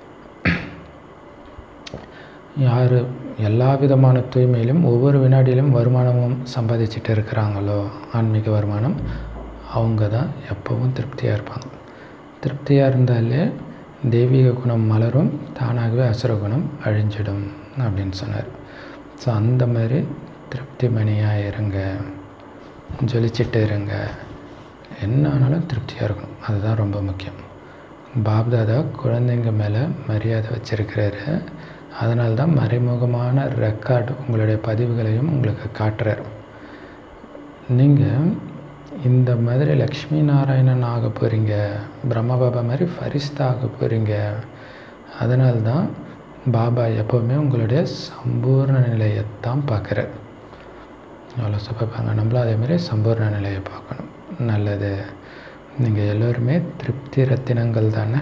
யார் எல்லா விதமான தூய்மையிலும் ஒவ்வொரு வினாடியிலும் வருமானமும் சம்பாதிச்சுட்டு இருக்கிறாங்களோ ஆன்மீக வருமானம் அவங்க தான் எப்போவும் திருப்தியாக இருப்பாங்க திருப்தியாக இருந்தாலே தெய்வீக குணம் மலரும் தானாகவே அசுர குணம் அழிஞ்சிடும் அப்படின்னு சொன்னார் ஸோ அந்த மாதிரி திருப்தி மணியாக இருங்க ஜொலிச்சுட்டு இருங்க என்ன ஆனாலும் திருப்தியாக இருக்கணும் அதுதான் ரொம்ப முக்கியம் பாப்தாதா குழந்தைங்க மேலே மரியாதை வச்சுருக்கிறாரு அதனால தான் மறைமுகமான ரெக்கார்டு உங்களுடைய பதிவுகளையும் உங்களுக்கு காட்டுறார் நீங்கள் இந்த மாதிரி லக்ஷ்மி நாராயணன் ஆக போகிறீங்க பிரம்ம பாபா மாதிரி ஃபரிஸ்தா ஆக போகிறீங்க அதனால்தான் பாபா எப்போவுமே உங்களுடைய சம்பூர்ண நிலையைத்தான் பார்க்குறார் அவ்வளோ சுப்பாங்க நம்மளும் அதேமாதிரி சம்பூர்ண நிலையை பார்க்கணும் நல்லது நீங்கள் எல்லோருமே திருப்தி ரத்தினங்கள் தானே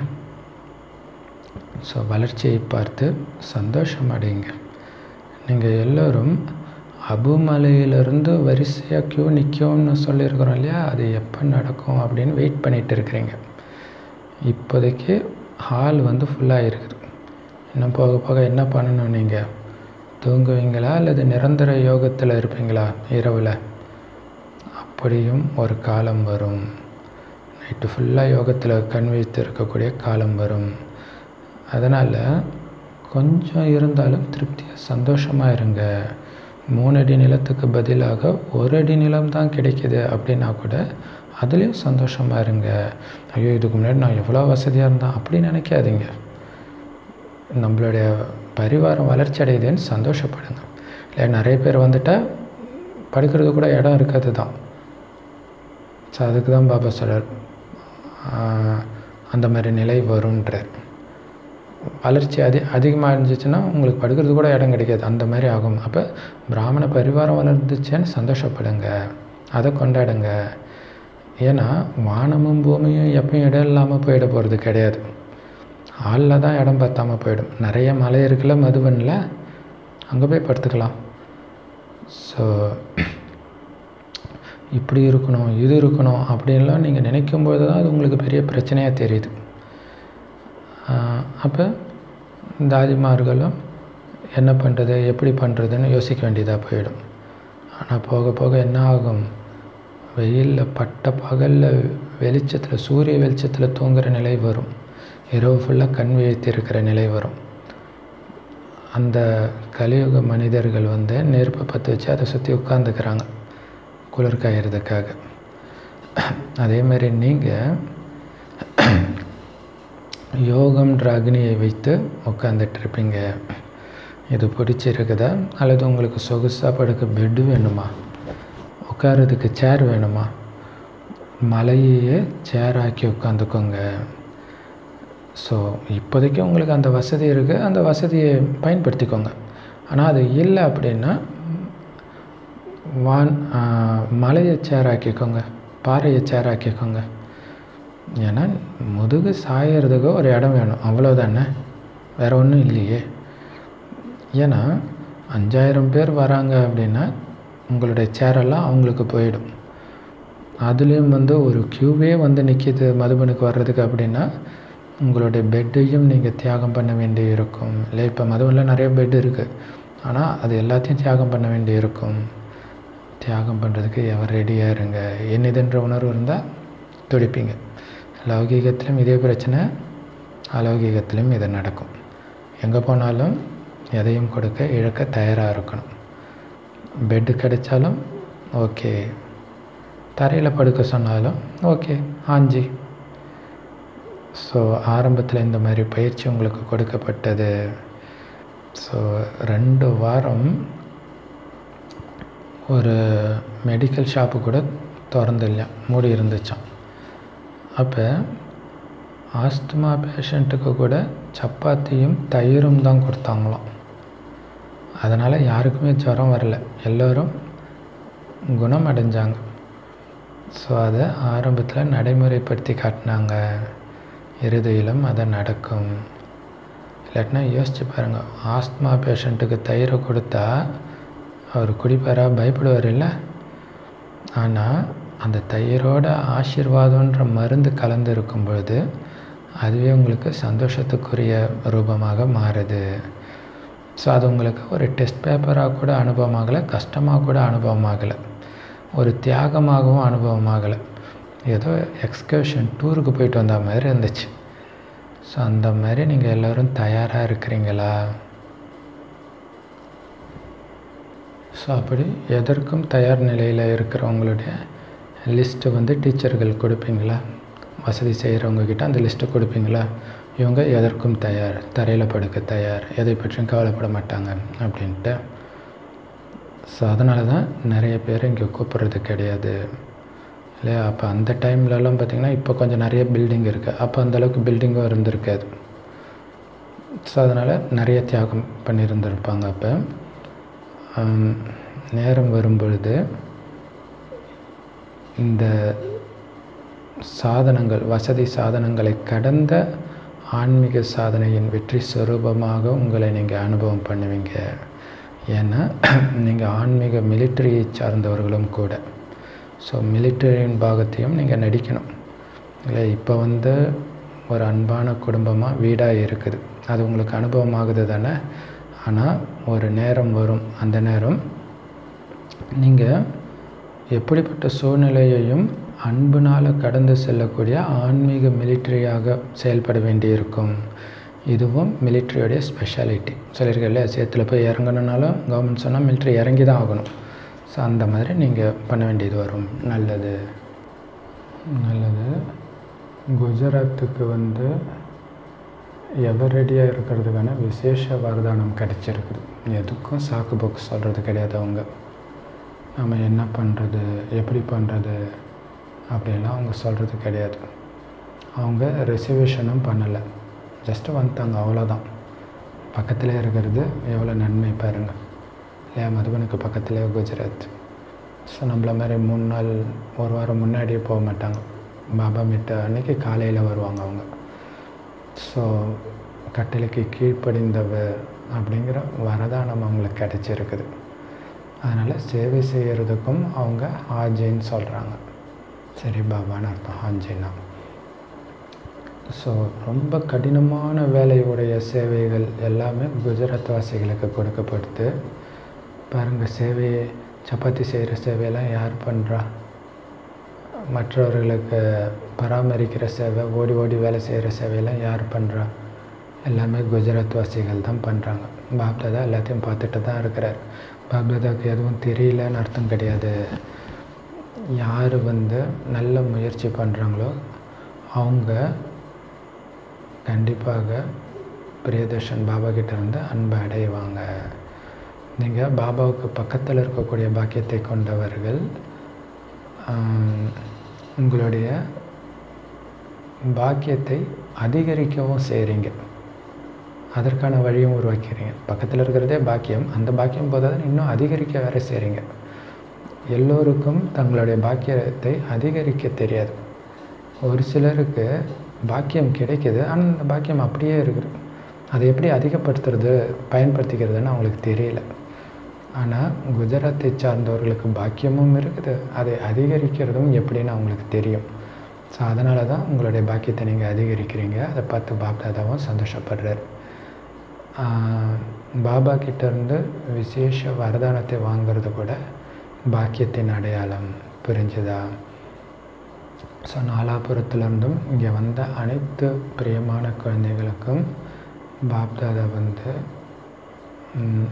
ஸோ வளர்ச்சியை பார்த்து சந்தோஷம் அடையுங்க நீங்கள் எல்லோரும் அபுமலையிலிருந்து வரிசையாக க்யூ நிற்கும்னு சொல்லியிருக்கிறோம் இல்லையா அது எப்போ நடக்கும் அப்படின்னு வெயிட் பண்ணிகிட்டு இருக்கிறீங்க இப்போதைக்கு ஹால் வந்து ஃபுல்லாக இருக்குது இன்னும் போக போக என்ன பண்ணணும் நீங்கள் தூங்குவீங்களா அல்லது நிரந்தர யோகத்தில் இருப்பீங்களா இரவில் அப்படியும் ஒரு காலம் வரும் நைட்டு ஃபுல்லாக யோகத்தில் கண் வைத்து இருக்கக்கூடிய காலம் வரும் அதனால் கொஞ்சம் இருந்தாலும் திருப்தியாக சந்தோஷமாக இருங்க மூணு அடி நிலத்துக்கு பதிலாக ஒரு அடி நிலம் தான் கிடைக்கிது அப்படின்னா கூட அதுலேயும் சந்தோஷமாக இருங்க ஐயோ இதுக்கு முன்னாடி நான் எவ்வளோ வசதியாக இருந்தேன் அப்படி நினைக்காதீங்க நம்மளுடைய பரிவாரம் வளர்ச்சி அடையுதுன்னு சந்தோஷப்படுங்க இல்லை நிறைய பேர் வந்துட்டால் படுக்கிறது கூட இடம் இருக்காது தான் ஸோ அதுக்கு தான் பாபா சொல்கிறார் அந்த மாதிரி நிலை வரும்ன்றார் வளர்ச்சி அதி அதிகமாக இருந்துச்சுன்னா உங்களுக்கு படுக்கிறது கூட இடம் கிடைக்காது அந்த மாதிரி ஆகும் அப்போ பிராமண பரிவாரம் வளர்ந்துச்சேன்னு சந்தோஷப்படுங்க அதை கொண்டாடுங்க ஏன்னா வானமும் பூமியும் எப்பயும் இடம் இல்லாமல் போயிட போகிறது கிடையாது ஆளில் தான் இடம் பத்தாமல் போயிடும் நிறைய மலை இருக்குல்ல மதுபனில் அங்கே போய் படுத்துக்கலாம் ஸோ இப்படி இருக்கணும் இது இருக்கணும் அப்படின்லாம் நீங்கள் நினைக்கும்போது தான் அது உங்களுக்கு பெரிய பிரச்சனையாக தெரியுது அப்போ தாதிமார்களும் என்ன பண்ணுறது எப்படி பண்ணுறதுன்னு யோசிக்க வேண்டியதாக போயிடும் ஆனால் போக போக என்ன ஆகும் வெயிலில் பட்ட பகலில் வெளிச்சத்தில் சூரிய வெளிச்சத்தில் தூங்குகிற நிலை வரும் இரவு ஃபுல்லாக கண் விழித்து இருக்கிற நிலை வரும் அந்த கலியுக மனிதர்கள் வந்து நெருப்பை பற்ற வச்சு அதை சுற்றி உட்காந்துக்கிறாங்க குளிர் காயறதுக்காக அதேமாரி நீங்கள் யோகம்ன்ற அக்னியை வைத்து உட்காந்துட்ருப்பீங்க இது பிடிச்சிருக்குதா அல்லது உங்களுக்கு சொகுசாக படுக்க பெட்டு வேணுமா உட்காரதுக்கு சேர் வேணுமா மலையே சேர் ஆக்கி உட்காந்துக்கோங்க ஸோ இப்போதைக்கு உங்களுக்கு அந்த வசதி இருக்குது அந்த வசதியை பயன்படுத்திக்கோங்க ஆனால் அது இல்லை அப்படின்னா வான் மலையை சேர் ஆக்கிக்கோங்க பாறையை சேர் ஆக்கிக்கோங்க ஏன்னா முதுகு சாயறதுக்கு ஒரு இடம் வேணும் அவ்வளோதானே வேறு ஒன்றும் இல்லையே ஏன்னா அஞ்சாயிரம் பேர் வராங்க அப்படின்னா உங்களுடைய சேரெல்லாம் அவங்களுக்கு போயிடும் அதுலேயும் வந்து ஒரு க்யூவே வந்து நிற்கிது மதுபனுக்கு வர்றதுக்கு அப்படின்னா உங்களுடைய பெட்டையும் நீங்கள் தியாகம் பண்ண வேண்டி இருக்கும் இல்லை இப்போ மதுபனில் நிறைய பெட் இருக்குது ஆனால் அது எல்லாத்தையும் தியாகம் பண்ண வேண்டி இருக்கும் தியாகம் பண்ணுறதுக்கு எவர் ரெடியாக இருங்க என்னதுன்ற உணர்வு இருந்தால் துடிப்பீங்க லௌகீகத்திலும் இதே பிரச்சனை அலௌகீகத்திலும் இது நடக்கும் எங்கே போனாலும் எதையும் கொடுக்க இழக்க தயாராக இருக்கணும் பெட்டு கிடைச்சாலும் ஓகே தரையில் படுக்க சொன்னாலும் ஓகே ஆஞ்சி ஸோ ஆரம்பத்தில் இந்த மாதிரி பயிற்சி உங்களுக்கு கொடுக்கப்பட்டது ஸோ ரெண்டு வாரம் ஒரு மெடிக்கல் ஷாப்பு கூட திறந்தில்லையா மூடி இருந்துச்சான் அப்போ ஆஸ்துமா பேஷண்ட்டுக்கு கூட சப்பாத்தியும் தயிரும் தான் கொடுத்தாங்களாம் அதனால் யாருக்குமே ஜுரம் வரல எல்லோரும் குணம் அடைஞ்சாங்க ஸோ அதை ஆரம்பத்தில் நடைமுறைப்படுத்தி காட்டினாங்க இறுதியிலும் அதை நடக்கும் இல்லாட்டினா யோசிச்சு பாருங்கள் ஆஸ்துமா பேஷண்ட்டுக்கு தயிரை கொடுத்தா அவர் குடிப்பாரா பயப்படுவார் இல்லை ஆனால் அந்த தயிரோட ஆசீர்வாதன்ற மருந்து கலந்து இருக்கும் பொழுது அதுவே உங்களுக்கு சந்தோஷத்துக்குரிய ரூபமாக மாறுது ஸோ அது உங்களுக்கு ஒரு டெஸ்ட் பேப்பராக கூட அனுபவமாகலை கஷ்டமாக கூட அனுபவமாகலை ஒரு தியாகமாகவும் அனுபவமாகலை ஏதோ எக்ஸ்கர்ஷன் டூருக்கு போயிட்டு வந்த மாதிரி இருந்துச்சு ஸோ அந்த மாதிரி நீங்கள் எல்லோரும் தயாராக இருக்கிறீங்களா ஸோ அப்படி எதற்கும் தயார் நிலையில் இருக்கிறவங்களுடைய லிஸ்ட்டு வந்து டீச்சர்கள் கொடுப்பீங்களா வசதி செய்கிறவங்கக்கிட்ட அந்த லிஸ்ட்டு கொடுப்பீங்களா இவங்க எதற்கும் தயார் தரையில் படுக்க தயார் எதை பற்றியும் கவலைப்பட மாட்டாங்க அப்படின்ட்டு ஸோ அதனால தான் நிறைய பேர் இங்கே கூப்பிட்றது கிடையாது இல்லையா அப்போ அந்த டைம்லலாம் பார்த்திங்கன்னா இப்போ கொஞ்சம் நிறைய பில்டிங் இருக்குது அப்போ அந்தளவுக்கு பில்டிங்கும் இருந்திருக்காது ஸோ அதனால் நிறைய தியாகம் பண்ணியிருந்திருப்பாங்க அப்போ ஆம், நேரம் வரும்பொழுது இந்த சாதனங்கள் வசதி சாதனங்களை கடந்த ஆன்மீக சாதனையின் வெற்றி ஸ்வரூபமாக உங்களை நீங்கள் அனுபவம் பண்ணுவீங்க ஏன்னா நீங்கள் ஆன்மீக மிலிட்டரியை சார்ந்தவர்களும் கூட ஸோ மிலிட்டரியின் பாகத்தையும் நீங்கள் நடிக்கணும் இல்லை இப்போ வந்து ஒரு அன்பான குடும்பமாக வீடாக இருக்குது அது உங்களுக்கு அனுபவம் ஆகுது தானே ஆனால் ஒரு நேரம் வரும் அந்த நேரம் நீங்கள் எப்படிப்பட்ட சூழ்நிலையையும் அன்புனால் கடந்து செல்லக்கூடிய ஆன்மீக மிலிட்டரியாக செயல்பட வேண்டியிருக்கும் இதுவும் மிலிட்ரியோடைய ஸ்பெஷாலிட்டி சொல்லியிருக்கேன் இல்லையா சேத்துல போய் இறங்கணுன்னாலும் கவர்மெண்ட் சொன்னால் மிலிட்ரி இறங்கி தான் ஆகணும் ஸோ அந்த மாதிரி நீங்கள் பண்ண வேண்டியது வரும் நல்லது நல்லது குஜராத்துக்கு வந்து எவரடியாக இருக்கிறதுக்கான விசேஷ வரதானம் கிடைச்சிருக்குது எதுக்கும் சாக்கு போக்கு சொல்கிறது கிடையாது அவங்க நம்ம என்ன பண்ணுறது எப்படி பண்ணுறது அப்படிலாம் அவங்க சொல்கிறது கிடையாது அவங்க ரிசர்வேஷனும் பண்ணலை ஜஸ்ட்டு வந்துட்டாங்க அவ்வளோதான் பக்கத்துலேயே இருக்கிறது எவ்வளோ நன்மை பாருங்கள் இல்லையா மதுபனுக்கு பக்கத்துலேயே குஜராத் ஸோ நம்மள மாதிரி மூணு நாள் ஒரு வாரம் முன்னாடியே போக மாட்டாங்க பாபா மீட்ட அன்னைக்கு காலையில் வருவாங்க அவங்க ஸோ கட்டளைக்கு கீழ்ப்படிந்தவர் அப்படிங்கிற வரதானம் அவங்களுக்கு கிடச்சிருக்குது அதனால் சேவை செய்கிறதுக்கும் அவங்க ஹாஜின்னு சொல்கிறாங்க சரி பாபான்னு அர்த்தம் ஹாஜின்னா ஸோ ரொம்ப கடினமான வேலையுடைய சேவைகள் எல்லாமே குஜராத் வாசிகளுக்கு கொடுக்கப்படுது பாருங்கள் சேவையை சப்பாத்தி செய்கிற சேவையெல்லாம் யார் பண்ணுறா மற்றவர்களுக்கு பராமரிக்கிற சேவை ஓடி ஓடி வேலை செய்கிற சேவையெல்லாம் யார் பண்ணுறா எல்லாமே குஜராத் வாசிகள் தான் பண்ணுறாங்க பாப்தாதா எல்லாத்தையும் பார்த்துட்டு தான் இருக்கிறார் பாப்தாதாவுக்கு எதுவும் தெரியலன்னு அர்த்தம் கிடையாது யார் வந்து நல்ல முயற்சி பண்ணுறாங்களோ அவங்க கண்டிப்பாக பிரியதர்ஷன் பாபா கிட்ட இருந்து அன்பை அடைவாங்க நீங்கள் பாபாவுக்கு பக்கத்தில் இருக்கக்கூடிய பாக்கியத்தை கொண்டவர்கள் ஆம், உங்களுடைய பாக்கியத்தை அதிகரிக்கவும் செய்கிறீங்க அதற்கான வழியும் உருவாக்கிறீங்க பக்கத்தில் இருக்கிறதே பாக்கியம் அந்த பாக்கியம் போதாது இன்னும் அதிகரிக்க வேற செய்கிறீங்க எல்லோருக்கும் தங்களுடைய பாக்கியத்தை அதிகரிக்க தெரியாது ஒரு சிலருக்கு பாக்கியம் கிடைக்குது ஆனால் அந்த பாக்கியம் அப்படியே இருக்குது அதை எப்படி அதிகப்படுத்துறது பயன்படுத்திக்கிறதுன்னு அவங்களுக்கு தெரியல ஆனால் குஜராத்தை சார்ந்தவர்களுக்கு பாக்கியமும் இருக்குது அதை அதிகரிக்கிறதும் எப்படின்னு அவங்களுக்கு தெரியும் ஸோ அதனால தான் உங்களுடைய பாக்கியத்தை நீங்கள் அதிகரிக்கிறீங்க அதை பார்த்து பாப்தாதாவும் சந்தோஷப்படுறார் ஆஹ் பாபா கிட்ட இருந்து விசேஷ வரதானத்தை வாங்குறது கூட பாக்கியத்தின் அடையாளம் புரிஞ்சுதா ஸோ நாலாபுரத்துலேருந்தும் இங்கே வந்த அனைத்து பிரியமான குழந்தைகளுக்கும் பாப்தாதா வந்து ம்,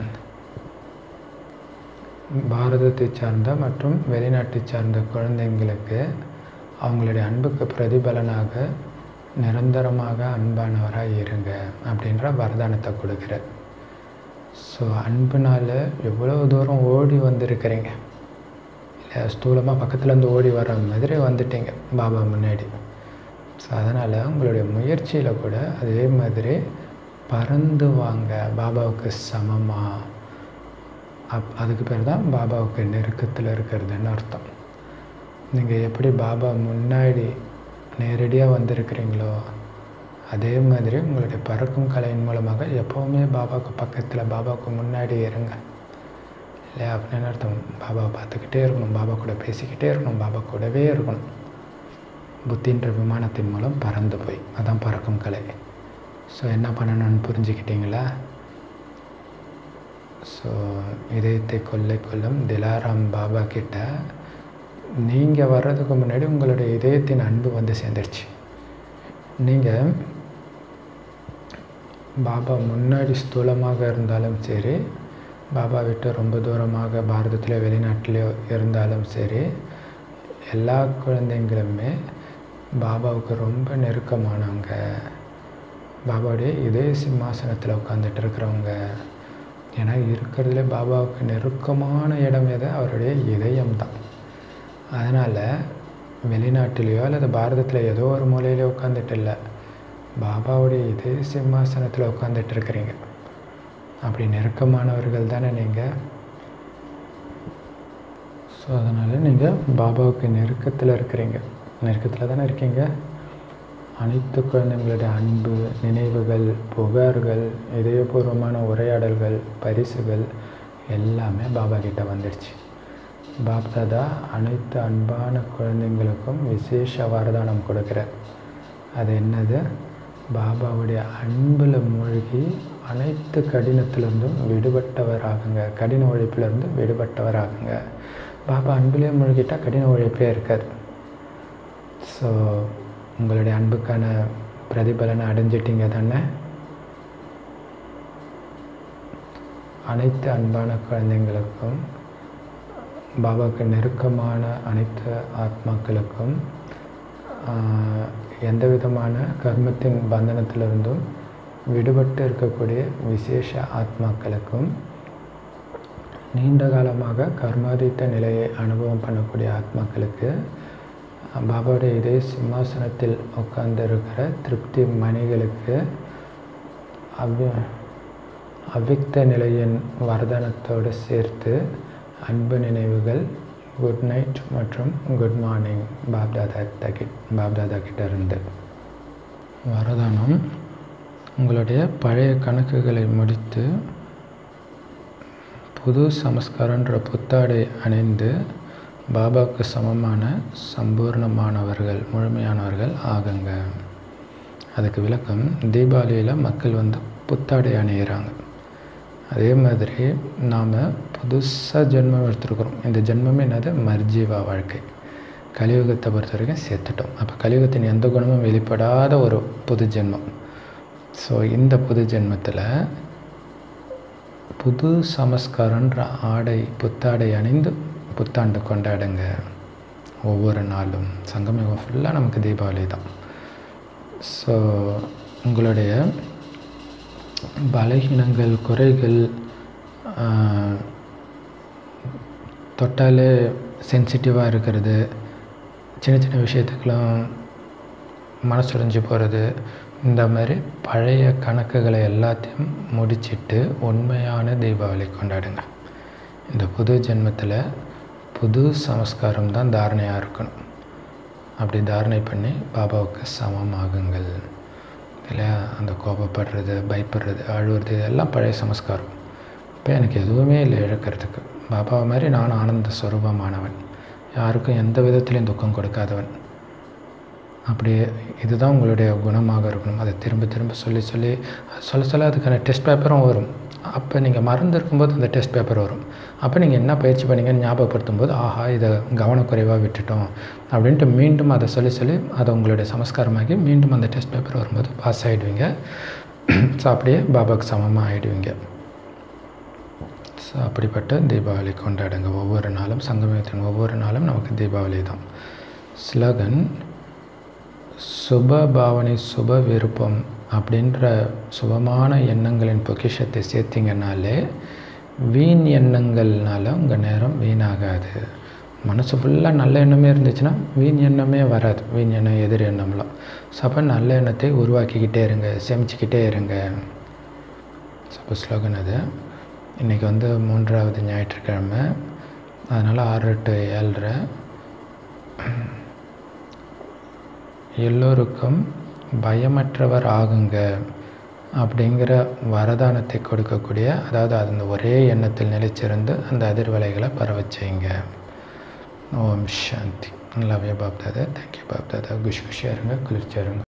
பாரதத்தை சார்ந்த மற்றும் வெளிநாட்டை சார்ந்த குழந்தைங்களுக்கு அவங்களுடைய அன்புக்கு பிரதிபலனாக நிரந்தரமாக அன்பானவராக இருங்க அப்படின்ற வரதானத்தை கொடுக்குறார் ஸோ அன்புனால எவ்வளோ தூரம் ஓடி வந்திருக்கிறீங்க இல்லை ஸ்தூலமாக பக்கத்துலேருந்து ஓடி வர மாதிரி வந்துட்டீங்க பாபா முன்னாடி ஸோ அதனால் உங்களுடைய முயற்சியில் கூட அதே மாதிரி பறந்து வாங்க பாபாவுக்கு சமமாக அப் அதுக்கு பேர் தான் பாபாவுக்கு நெருக்கத்தில் இருக்கிறதுன்னு அர்த்தம் நீங்கள் எப்படி பாபா முன்னாடி நேரடியாக வந்திருக்கிறீங்களோ அதே மாதிரி உங்களுடைய பறக்கும் கலையின் மூலமாக எப்போவுமே பாபாவுக்கு பக்கத்தில் பாபாவுக்கு முன்னாடி இருங்க இல்லையா அப்படின்னு அர்த்தம் பாபாவை பார்த்துக்கிட்டே இருக்கணும் பாபா கூட பேசிக்கிட்டே இருக்கணும் பாபா கூடவே இருக்கணும் புத்தின்ற விமானத்தின் மூலம் பறந்து போய் அதான் பறக்கும் கலை ஸோ என்ன பண்ணணும்னு புரிஞ்சுக்கிட்டீங்களா ஸோ இதயத்தை கொள்ளை கொள்ளும் திலாராம் பாபா கிட்ட நீங்கள் வர்றதுக்கு முன்னாடி உங்களுடைய இதயத்தின் அன்பு வந்து சேர்ந்துருச்சு நீங்கள் பாபா முன்னாடி ஸ்தூலமாக இருந்தாலும் சரி பாபா விட்டு ரொம்ப தூரமாக பாரதத்திலே வெளிநாட்டிலையோ இருந்தாலும் சரி எல்லா குழந்தைங்களுமே பாபாவுக்கு ரொம்ப நெருக்கமானவங்க பாபாவுடைய இதய சிம்மாசனத்தில் உட்காந்துட்டு இருக்கிறவங்க ஏன்னா இருக்கிறதுலே பாபாவுக்கு நெருக்கமான இடம் எது அவருடைய இதயம் தான் அதனால் வெளிநாட்டிலேயோ அல்லது பாரதத்தில் ஏதோ ஒரு மூலையிலே உட்காந்துட்டு இல்லை பாபாவுடைய இதே சிம்மாசனத்தில் உட்காந்துட்டு இருக்கிறீங்க அப்படி நெருக்கமானவர்கள் தானே நீங்கள் ஸோ அதனால் நீங்கள் பாபாவுக்கு நெருக்கத்தில் இருக்கிறீங்க நெருக்கத்தில் தானே இருக்கீங்க அனைத்து குழந்தைங்களுடைய அன்பு நினைவுகள் புகார்கள் இதயபூர்வமான உரையாடல்கள் பரிசுகள் எல்லாமே பாபா கிட்ட வந்துடுச்சு பாப்தாதா அனைத்து அன்பான குழந்தைங்களுக்கும் விசேஷ வரதானம் கொடுக்குறார் அது என்னது பாபாவுடைய அன்பில் மூழ்கி அனைத்து கடினத்திலிருந்தும் விடுபட்டவராகுங்க கடின உழைப்பிலிருந்து விடுபட்டவராகுங்க பாபா அன்பிலே மூழ்கிட்டால் கடின உழைப்பே இருக்காது ஸோ உங்களுடைய அன்புக்கான பிரதிபலனை அடைஞ்சிட்டீங்க தானே அனைத்து அன்பான குழந்தைங்களுக்கும் பாபாவுக்கு நெருக்கமான அனைத்து ஆத்மாக்களுக்கும் எந்த விதமான கர்மத்தின் பந்தனத்திலிருந்தும் விடுபட்டு இருக்கக்கூடிய விசேஷ ஆத்மாக்களுக்கும் நீண்ட காலமாக கர்மாதித்த நிலையை அனுபவம் பண்ணக்கூடிய ஆத்மாக்களுக்கு பாபாவுடைய இதே சிம்மாசனத்தில் உட்கார்ந்து இருக்கிற திருப்தி மணிகளுக்கு அவ்வி அவ்விக்த நிலையின் வரதானத்தோடு சேர்த்து அன்பு நினைவுகள் குட் நைட் மற்றும் குட் மார்னிங் பாப்தாதா தகிட் பாப்தாதா கிட்ட இருந்து வரதானம் உங்களுடைய பழைய கணக்குகளை முடித்து புது சமஸ்காரன்ற புத்தாடை அணிந்து பாபாவுக்கு சமமான சம்பூர்ணமானவர்கள் முழுமையானவர்கள் ஆகுங்க அதுக்கு விளக்கம் தீபாவளியில் மக்கள் வந்து புத்தாடை அணியிறாங்க அதே மாதிரி நாம் புதுசாக ஜென்மம் எடுத்துருக்குறோம் இந்த ஜென்மமே என்னது மர்ஜீவா வாழ்க்கை கலியுகத்தை பொறுத்த வரைக்கும் சேர்த்துட்டோம் அப்போ கலியுகத்தின் எந்த குணமும் வெளிப்படாத ஒரு புது ஜென்மம் ஸோ இந்த புது ஜென்மத்தில் புது சமஸ்காரன்ற ஆடை புத்தாடை அணிந்து புத்தாண்டு கொண்டாடுங்க ஒவ்வொரு நாளும் சங்கமயுகம் ஃபுல்லாக நமக்கு தீபாவளி தான் ஸோ உங்களுடைய பலகீனங்கள் குறைகள் தொட்டாலே சென்சிட்டிவாக இருக்கிறது சின்ன சின்ன விஷயத்துக்கெல்லாம் மனசுடைஞ்சு போகிறது இந்த மாதிரி பழைய கணக்குகளை எல்லாத்தையும் முடிச்சிட்டு உண்மையான தீபாவளி கொண்டாடுங்க இந்த புது ஜென்மத்தில் புது சமஸ்காரம் தான் தாரணையாக இருக்கணும் அப்படி தாரணை பண்ணி பாபாவுக்கு சமமாகுங்கள் இல்லையா அந்த கோபப்படுறது பயப்படுறது அழுவுறது இதெல்லாம் பழைய சமஸ்காரம் இப்போ எனக்கு எதுவுமே இல்லை இழக்கிறதுக்கு பாபாவை மாதிரி நான் ஆனந்த ஸ்வரூபமானவன் யாருக்கும் எந்த விதத்துலையும் துக்கம் கொடுக்காதவன் அப்படியே இதுதான் உங்களுடைய குணமாக இருக்கணும் அதை திரும்ப திரும்ப சொல்லி சொல்லி சொல்ல சொல்ல அதுக்கான டெஸ்ட் பேப்பரும் வரும் அப்போ நீங்கள் மறந்து இருக்கும்போது அந்த டெஸ்ட் பேப்பர் வரும் அப்போ நீங்கள் என்ன பயிற்சி பண்ணீங்கன்னு ஞாபகப்படுத்தும் போது ஆஹா இதை கவனக்குறைவாக விட்டுட்டோம் அப்படின்ட்டு மீண்டும் அதை சொல்லி சொல்லி அதை உங்களுடைய சமஸ்காரமாகி மீண்டும் அந்த டெஸ்ட் பேப்பர் வரும்போது பாஸ் ஆகிடுவீங்க ஸோ அப்படியே பாபாவுக்கு சமமாக ஆகிடுவீங்க ஸோ அப்படிப்பட்ட தீபாவளி கொண்டாடுங்க ஒவ்வொரு நாளும் சங்கமயத்தின் ஒவ்வொரு நாளும் நமக்கு தீபாவளி தான் ஸ்லோகன் சுப பாவனை சுப விருப்பம் அப்படின்ற சுபமான எண்ணங்களின் பொக்கிஷத்தை சேர்த்திங்கனாலே வீண் எண்ணங்கள்னால உங்கள் நேரம் வீணாகாது மனசு ஃபுல்லாக நல்ல எண்ணமே இருந்துச்சுன்னா வீண் எண்ணமே வராது வீண் எண்ணம் எதிர் எண்ணம்லாம் ஸோ அப்போ நல்ல எண்ணத்தை உருவாக்கிக்கிட்டே இருங்க சேமிச்சுக்கிட்டே இருங்க சப்போ ஸ்லோகன் அது இன்றைக்கி வந்து மூன்றாவது ஞாயிற்றுக்கிழமை அதனால் ஆறு டு ஏழரை எல்லோருக்கும் பயமற்றவர் ஆகுங்க அப்படிங்கிற வரதானத்தை கொடுக்கக்கூடிய அதாவது அந்த ஒரே எண்ணத்தில் நிலைச்சிருந்து அந்த அதிர்வலைகளை பரவ செய்யுங்க ஓம் சாந்தி லவ்ய பாப்தாதா தேங்க்யூ பாப்தாதா குஷ் குஷியாக இருங்க குளிர்ச்சியாக இருங்க